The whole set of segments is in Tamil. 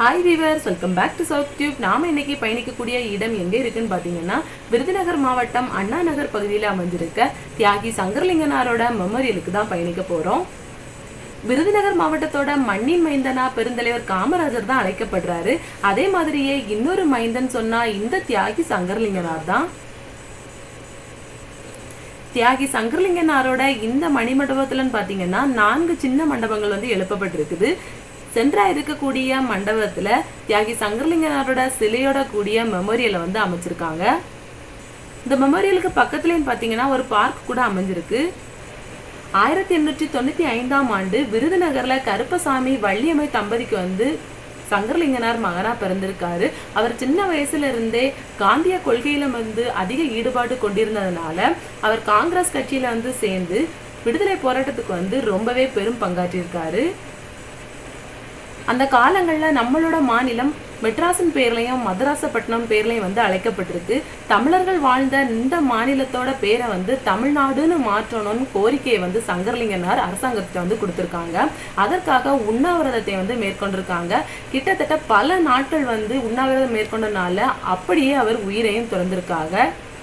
hi viewers welcome back to South Tube நாம இன்னைக்கு பயணிக்கக்கூடிய இடம் எங்க இருக்குன்னு பாத்தீங்கன்னா விருதுநகர் மாவட்டம் அண்ணா நகர் பகுதியில் அமைஞ்சிருக்க தியாகி சங்கரலிங்கனாரோட மெமோரியலுக்கு தான் பயணிக்க போறோம் விருதுநகர் மாவட்டத்தோட மண்ணின் மைந்தனா பெருந்தலைவர் காமராஜர் தான் அழைக்கப்படுறாரு அதே மாதிரியே இன்னொரு மைந்தன் சொன்னா இந்த தியாகி சங்கரலிங்கனார் தான் தியாகி சங்கரலிங்கனாரோட இந்த மணிமண்டபத்துலன்னு பாத்தீங்கன்னா நான்கு சின்ன மண்டபங்கள் வந்து எழுப்பப்பட்டிருக்குது சென்ட்ரா இருக்கக்கூடிய மண்டபத்துல தியாகி சங்கரலிங்கனாரோட சிலையோட கூடிய மெமோரியலை வந்து அமைச்சிருக்காங்க இந்த மெமோரியலுக்கு பக்கத்துலன்னு பாத்தீங்கன்னா ஒரு பார்க் கூட அமைஞ்சிருக்கு ஆயிரத்தி எண்ணூற்றி தொண்ணூத்தி ஐந்தாம் ஆண்டு விருதுநகர்ல கருப்பசாமி வள்ளியம்மை தம்பதிக்கு வந்து சங்கரலிங்கனார் மகனா பிறந்திருக்காரு அவர் சின்ன வயசுல இருந்தே காந்திய கொள்கையில வந்து அதிக ஈடுபாடு கொண்டிருந்ததுனால அவர் காங்கிரஸ் கட்சியில வந்து சேர்ந்து விடுதலை போராட்டத்துக்கு வந்து ரொம்பவே பெரும் பங்காற்றியிருக்காரு அந்த காலங்கள்ல நம்மளோட மாநிலம் மெட்ராஸின் பேர்லயும் மதராசப்பட்டினம் பேர்லயும் வந்து அழைக்கப்பட்டிருக்கு தமிழர்கள் வாழ்ந்த இந்த மாநிலத்தோட பேரை வந்து தமிழ்நாடுன்னு மாற்றணும்னு கோரிக்கையை வந்து சங்கரலிங்கனார் அரசாங்கத்திட்ட வந்து கொடுத்திருக்காங்க அதற்காக உண்ணாவிரதத்தை வந்து மேற்கொண்டிருக்காங்க கிட்டத்தட்ட பல நாட்கள் வந்து உண்ணாவிரதம் மேற்கொண்டனால அப்படியே அவர் உயிரையும் திறந்திருக்காங்க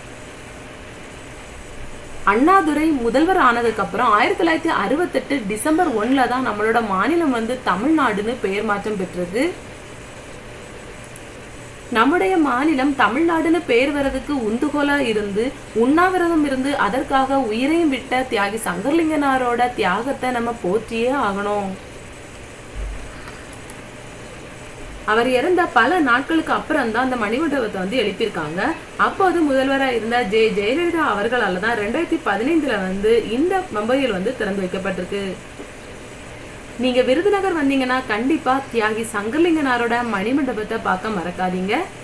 அண்ணாதுரை முதல்வர் ஆனதுக்கு அப்புறம் ஆயிரத்தி தொள்ளாயிரத்தி அறுபத்தெட்டு டிசம்பர் ஒன்ல தான் நம்மளோட மாநிலம் வந்து தமிழ்நாடுன்னு பெயர் மாற்றம் பெற்றது நம்முடைய மாநிலம் தமிழ்நாடுன்னு பெயர் வர்றதுக்கு உந்துகோலா இருந்து உண்ணாவிரதம் இருந்து அதற்காக உயிரையும் விட்ட தியாகி சங்கர்லிங்கனாரோட தியாகத்தை நம்ம போற்றியே ஆகணும் அவர் இறந்த பல நாட்களுக்கு அப்புறம் தான் அந்த மணிமண்டபத்தை வந்து எழுப்பியிருக்காங்க அப்போது முதல்வராக இருந்த ஜெ ஜெயலலிதா அவர்களால தான் ரெண்டாயிரத்தி பதினைந்துல வந்து இந்த மெமோரியல் வந்து திறந்து வைக்கப்பட்டிருக்கு நீங்க விருதுநகர் வந்தீங்கன்னா கண்டிப்பா தியாகி சங்கர்லிங்கனாரோட மணிமண்டபத்தை பார்க்க மறக்காதீங்க